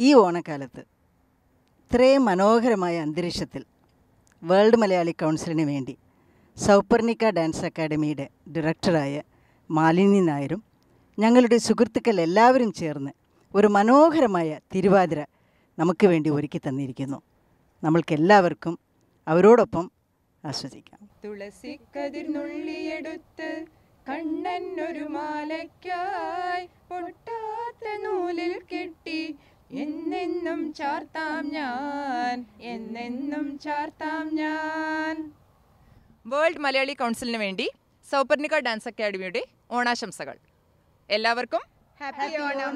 ഈ ഓണക്കാലത്ത് ഇത്രയും മനോഹരമായ അന്തരീക്ഷത്തിൽ വേൾഡ് മലയാളി കൗൺസിലിന് വേണ്ടി സൗപർണിക ഡാൻസ് അക്കാഡമിയുടെ ഡയറക്ടറായ മാലിനി നായരും ഞങ്ങളുടെ സുഹൃത്തുക്കൾ എല്ലാവരും ചേർന്ന് ഒരു മനോഹരമായ തിരുവാതിര നമുക്ക് വേണ്ടി ഒരുക്കി തന്നിരിക്കുന്നു നമ്മൾക്കെല്ലാവർക്കും അവരോടൊപ്പം ആസ്വദിക്കാം തുളസിക്കതിർ നുള്ളിയെടുത്ത് കണ്ണൻ ഒരു മാലയ്ക്കായി പൊട്ടാത്ത നൂലിൽ കെട്ടി എന്നെന്നും ചാർത്താം ഞാൻ എന്നെന്നും ചാർത്താം ഞാൻ വേൾഡ് മലയാളി കൗൺസിലിന് വേണ്ടി സൗപർണിക ഡാൻസ് അക്കാഡമിയുടെ ഓണാശംസകൾ എല്ലാവർക്കും ഹാപ്പി ഓണം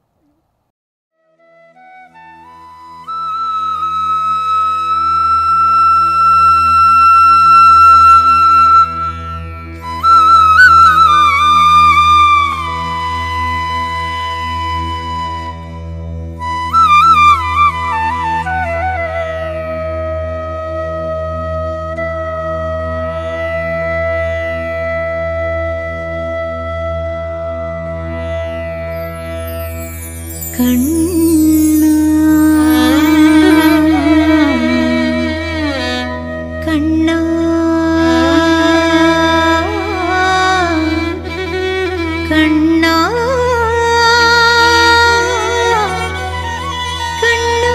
കണ്ണാ കണ്ണാ കണ്ണാ കണ്ണാ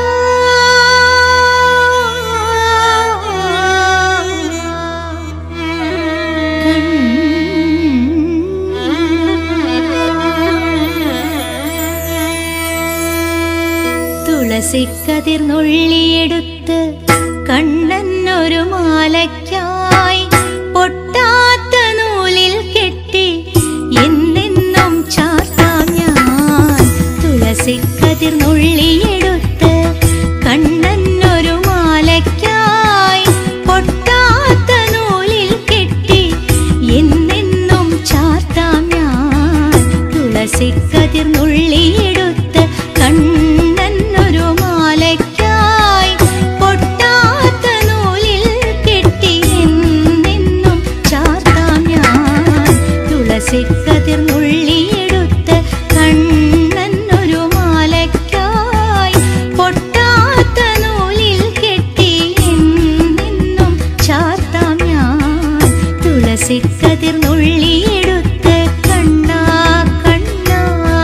തുളസിക്കതിർ നുള്ളിയെടുത്ത് കണ്ണൻ ഒരു മാലയ്ക്കായി പൊട്ടാത്ത നൂലിൽ കെട്ടി എന്നെന്നും ചാർത്താം ഞാൻ തുളസിക്കതിർ നുള്ളിയെടുത്ത് കണ്ണൻ ഒരു മാലയ്ക്കായി പൊട്ടാത്ത നൂലിൽ കെട്ടി എന്നെന്നും ചാർത്താം ഞാൻ തുളസിക്കതിർ നുള്ളിയെടുത്ത് കണ്ണൻ ഒരു മാലയ്ക്കായി പൊട്ടാത്ത നൂലിൽ കെട്ടി എന്നെന്നും ചാർത്താം ഞാൻ തുളസിക്കതിർ നുള്ളിയെടുത്ത് കണ്ണൻ ഒരു മാലയ്ക്കായി പൊട്ടാത്ത നൂലിൽ കെട്ടി എന്നെന്നും ചാർത്താം ഞാൻ തുളസിക്കതിർ നുള്ളിയെടുത്ത് കണ്ണാ കണ്ണാ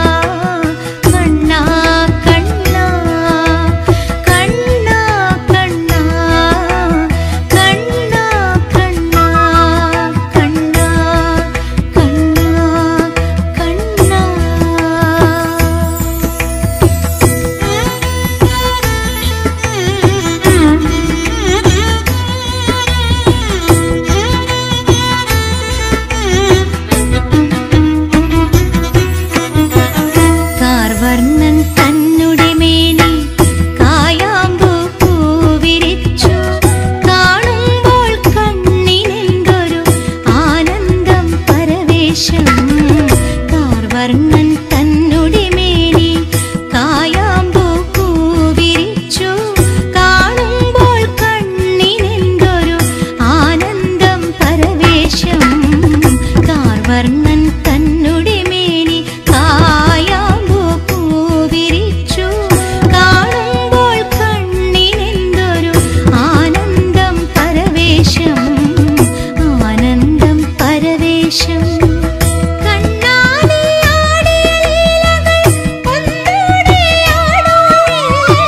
കണ്ണാ കണ്ണാ കണ്ണാ കണ്ണാ കണ്ണാ കണ്ണാ കണ്ണാ കണ്ണാ കാർവർണ്ണൻ തന്നുടെ മേനി കായാമ്പൂ പൂവിരിച്ചു കാണുമ്പോൾ കണ്ണിനെന്തൊരു ആനന്ദം പരവേശം കാർവർണ്ണൻ തന്നുടെ മേനി കായാമ്പൂ പൂവിരിച്ചു കാണുമ്പോൾ കണ്ണിനെന്തൊരു ആനന്ദം പരവേശം കാർവർണ്ണൻ തന്നുടെ മേനി കായാമ്പൂ പൂവിരിച്ചു കാണുമ്പോൾ കണ്ണിനെന്തൊരു ആനന്ദം പരവേശം ആനന്ദം പരവേശം കണ്ണാടിയാടിയ ലീലകൾ ഒന്നൂടെ ആടോളേ.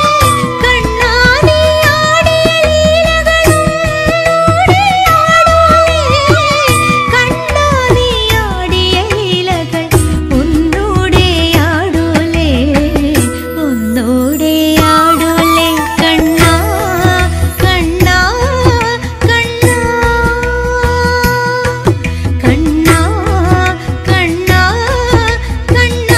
കണ്ണാടിയാടിയ ലീലകൾ ഒന്നൂടെ ആടോളേ. കണ്ണാടിയാടിയ ലീലകൾ ഒന്നൂടെ ആടോലേ. ഒന്നൂടെ ആടോലേ. കണ്ണാ കണ്ണാ കണ്ണാ കണ്ണാ കണ്ണാ കണ്ണാ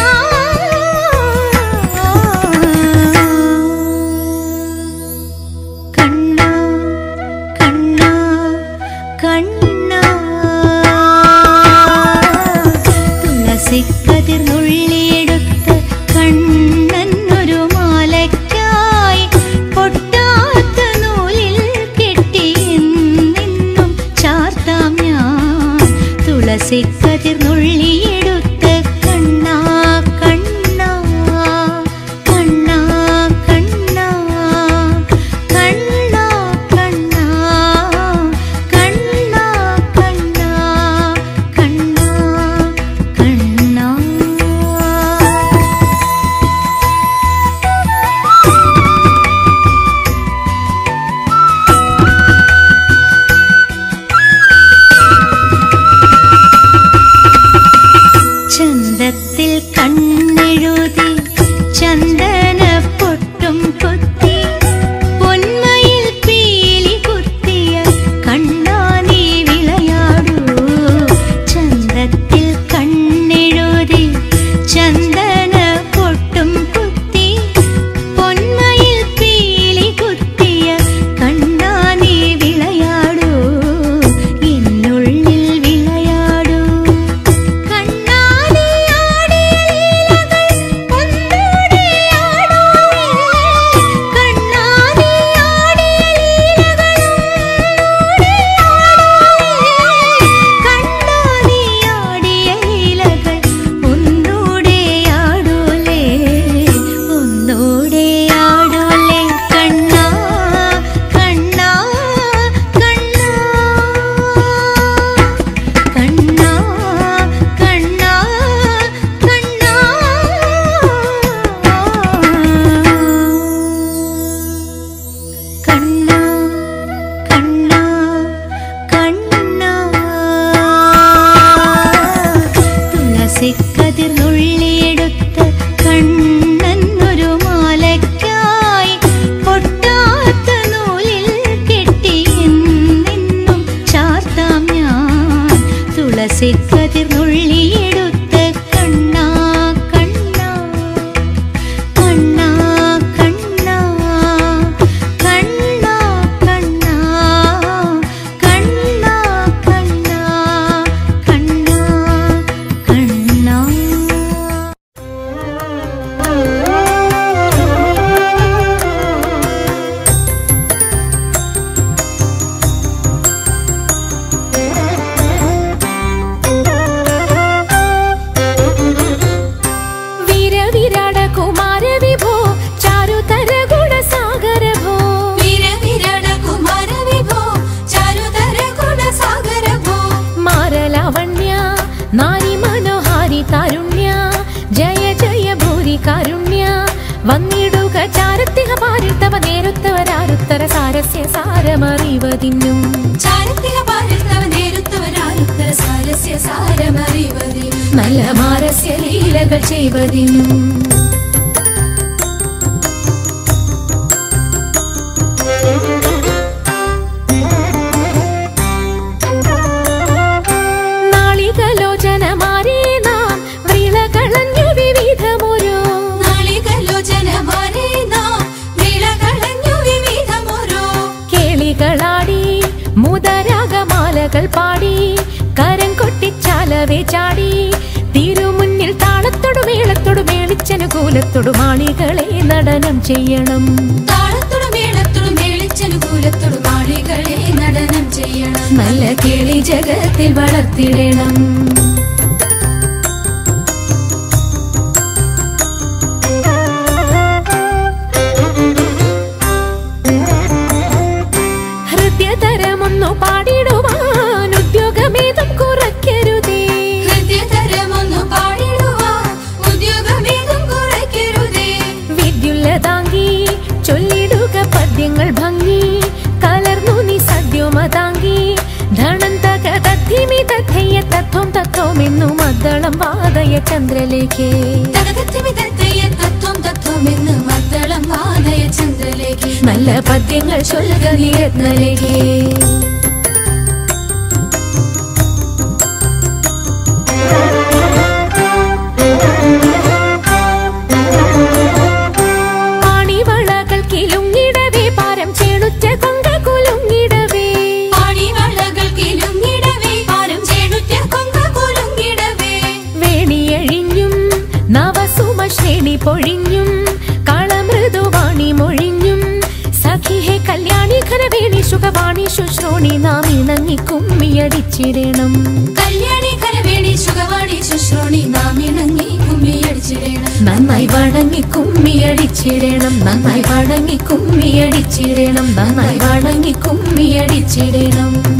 കണ്ണാ കണ്ണാ കണ്ണാ തുളസിക്കതിർ നുള്ളിയെടുത്ത് കണ്ണൻ ഒരു മാലയ്ക്കായി പൊട്ടാത്ത നൂലിൽ കെട്ടി എന്നെന്നും ചാർത്താം ഞാൻ തുളസിക്കതിർ നുള്ളിയെടുത്ത് കണ്ണാ കണ്ണാ കണ്ണാ തുളസിക്കതിർ നുള്ളിയെടുത്ത് കണ്ണന്നൊരു മാലയ്ക്കായി പൊട്ടാത്ത നൂലിൽ കെട്ടി എന്നെന്നും ചാർത്താം ഞാൻ തുളസിക്കതിർ നുള്ളിയെടുത്ത് കണ്ണാ കണ്ണാ കണ്ണാ കണ്ണാ കണ്ണാ കണ്ണാ കണ്ണാ കണ്ണാ കണ്ണാ കണ്ണാ വീരവിരാട കുമാര വിഭോ ചാരുതര ഗുണസാഗര ഭോ വീരവിരട കുമാര വിഭോ ചാരുതര ഗുണസാഗര ഭോ മാരലാവണ്യ നാരി മനോഹാരി താരുണ്യ ജയ ജയ ഭൂരി കാരുണ്യ വന്നിടുക ചാരത്തിഹ പാരിൽ തവ നേരുത്തവരാരുത്തര സാരസ്യ സാരമറിവതിന്നും ചാരത്തിക പാലിത്തവ നേരുത്തവരാരുത്തര സാരസ്യ സാരമറിവതി നല്ല മാരസ്യ ലീലകൾ ചെയ്വതിനും നാളികലോചനമാരേ നാം വ്രിളകളഞ്ഞു വിവിധമൊരു നാളികലോചനമാരെ നാം വിളകളഞ്ഞു വിവിധമോരോ കേളികളാടി മുതരാഗമാലകൾ പാടി കരം കൊട്ടിച്ചാലവേ ചാടി തിരുമുന്നിൽ താളത്തോടു മേളത്തോടു മേളിച്ചനുകൂലത്തോടു മാളികളെ നടനം ചെയ്യണം താളത്തോടും മേളത്തോടും മേളിച്ചനുകൂലത്തോടും മാളികളെ നടനം ചെയ്യണം നല്ല കേളി ജഗത്തിൽ വളർത്തിടണം ഹൃദയതരമൊന്നു പാടിടുവാൻ ഉദ്യോഗമേതും കുറയ്ക്കരുതേ ഹൃദയതരമൊന്നു പാടിടുവാൻ ഉദ്യോഗമേതും കുറയ്ക്കരുതേ വിദ്യുല്ലതാങ്കി ചൊല്ലിടുക പദ്യങ്ങൾ ഭംഗി കലർന്നു നീ സദ്യോമതാങ്കി ധണന്തക തദ്ധിമി തഥയ്യ തത്വം തത്വമെന്നു മദ്ദളം വാദയ ചന്ദ്രലേഖേ തകതത്തിമിതത്തയ്യ തത്വം തത്വമെന്ന് മദ്ദളം വാദയ ചന്ദ്രലേഖി നല്ല പദ്യങ്ങൾ ചൊല്ലുക നീ രത്നലേഖേ പാണിവളകൾ കിലുങ്ങിടവേ പാരം ചേണുറ്റ കൊങ്ക കുലുങ്ങിടവേ പാണിവളകൾ കിലുങ്ങിടവേ പാരം ചേണുറ്റ കൊങ്ക കുലുങ്ങിടവേ വേണിയഴിഞ്ഞും നവസുമ ശ്രേണി പൊഴിഞ്ഞും കളമൃദുവാണി മൊഴിഞ്ഞും സഖിഹെ കല്യാണി ഖരവേണി സുഖവാണി ശുശ്രോണി നാം ഇണങ്ങി കുമ്മിയടിച്ചിടണം കല്യാണി കരവേണി സുഖവാണി ശുശ്രോണി നാം ഇണങ്ങി കുമ്മിയടിച്ചിടേണം നന്നായി വണങ്ങി കുമ്മിയടിച്ചിടണം നന്നായി വണങ്ങി കുമ്മിയടിച്ചിടണം നന്നായി വണങ്ങി കുമ്മിയടിച്ചിടണം